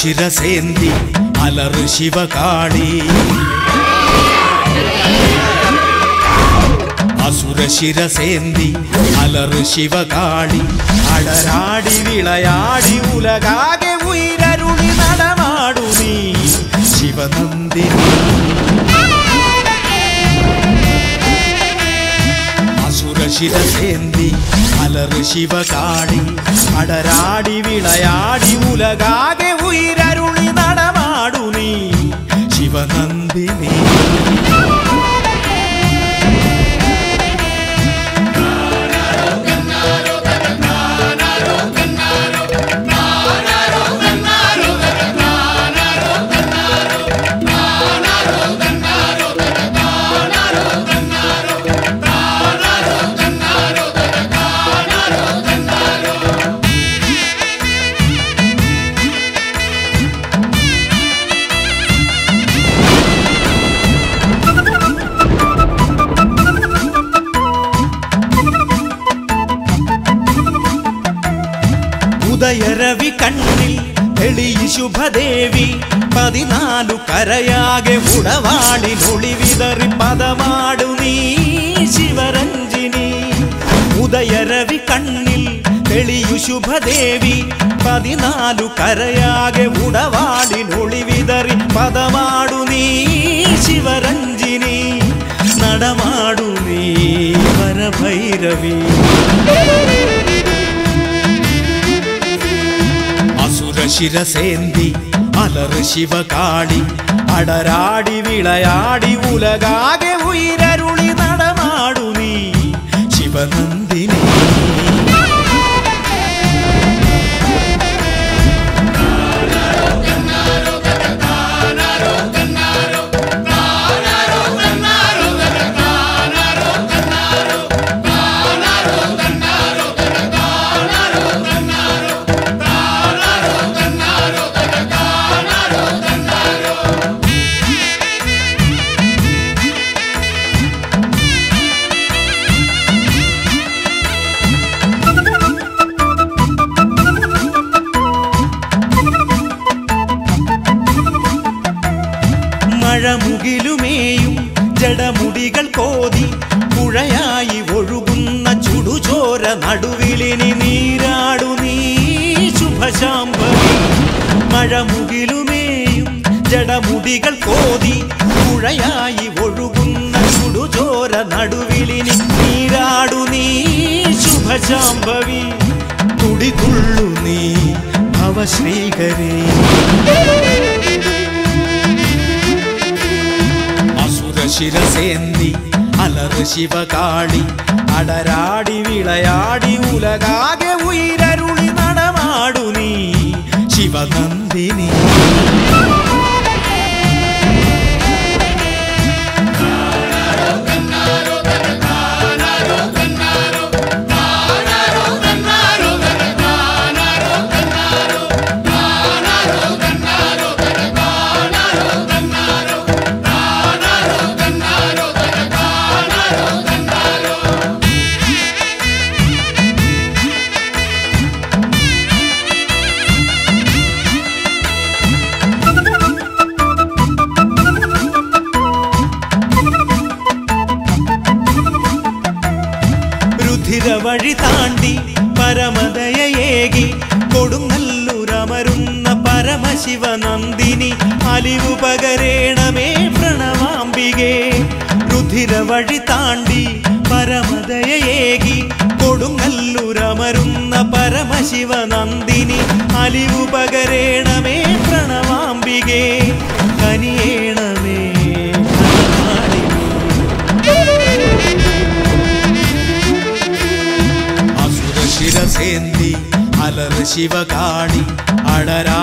ശിരസേന്തി അലറ് ശിവകാളി അസുര ശിരസേന്തി അലറ് ശിവകാളി അടരാടി വിളയാടി ഉലകാകെ ഉയരരുളി നടമാടു നീ ശിവനന്ദിനി അസുര ശിരസേന്തി അലറ് ശിവകാളി അടരാടി വിളയാടി ഉലകാകെ ഉയരരുളി നടമാടു നീ ശിവനന്ദിനി ഉദയരവി കണ്ണിൽ തെളിയി ശുഭദേവി പതിനാലു കരയാകെ ഉടവാടി നൊളിവിതറി പദമാടു നീ ശിവരഞ്ജിനി ഉദയരവി കണ്ണിൽ തെളിയു ശുഭദേവി പതിനാലു കരയാകെ ഉടവാടി നൊളിവിതറി പദമാടു നീ ശിവരഞ്ജിനി നടമാടു നീ വരഭൈരവി അസുര ശിരസേന്തി അലറ് ശിവകാളി അടരാടി വിളയാടി ഉലകാകെ ഉയരരുളി നടമാടു നീ ശിവനന്ദിനി മഴമുകിലുമേയും ജടമുടികൾ കോതി പുഴയായി ഒഴുകുന്ന ചുടുചോര നടുവിലിനി നീരാടു നീ ശുഭശാംബരി മഴമുകിലുമേയും ജടമുടികൾ കോതി പുഴയായി ഒഴുകുന്ന ചുടുചോര നടുവിലിനി നീരാടു നീ ശുഭശാംഭവി തുടിതുള്ളു നീ ഭവശ്രീകരേ അസുര ശിരസേന്തി അലറ് ശിവകാളി അടരാടി വിളയാടി ഉലകാകെ ഉയരരുളി നടമാടു നീ ശിവനന്ദിനി രുധിര വഴി താണ്ടി പരമദയേകി കൊടുങ്ങല്ലൂരമരുന്ന പരമശിവ നന്ദിനി അലിവു പകരേണമേ പ്രണവാംബികേ രുധിര വഴി താണ്ടി പരമദയേകി കൊടുങ്ങല്ലൂരമരുന്ന പരമശിവ നന്ദിനി അലിവു പകരേണമേ പ്രണവാംബികേ കനിയേണമേ അസുര ശിരസേന്തി അലറ് ശിവകാളി അടരാ